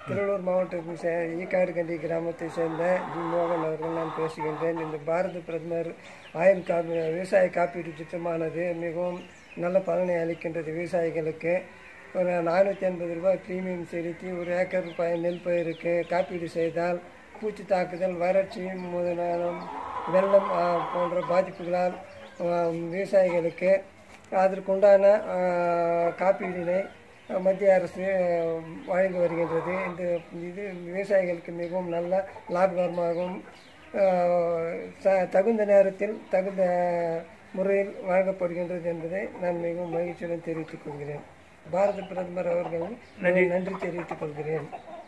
திருவள்ளூர் மாவட்டத்தை சே ஈக்காடுகண்டி கிராமத்தை சேர்ந்த ஜி மோகன் அவர்கள் நான் பேசுகின்றேன் இந்த பாரத பிரதமர் ஆயுள் காப்பீ விவசாய காப்பீடு திட்டமானது மிகவும் நல்ல பலனை அளிக்கின்றது விவசாயிகளுக்கு ஒரு நானூற்றி ஐம்பது ரூபாய் பிரீமியம் செலுத்தி ஒரு ஏக்கர் பய நெல் பயிருக்கு காப்பீடு செய்தால் பூச்சி தாக்குதல் வறட்சி முதலான வெள்ளம் ஆ, போன்ற பாதிப்புகளால் ஆ, விவசாயிகளுக்கு அதற்குண்டான ஆ, காப்பீடினை மத்திய அரசு அஹ், வழங்கி வருகின்றது இந்த இது விவசாயிகளுக்கு மிகவும் நல்ல லாபகரமாகவும் அஹ், ச- தகுந்த நேரத்தில் தகுந்த முறையில் வழங்கப்படுகின்றது என்பதை நான் மிகவும் மகிழ்ச்சியுடன் தெரிவித்துக் கொள்கிறேன் பாரத பிரதமர் அவர்கள் நன்றி தெரிவித்துக் கொள்கிறேன்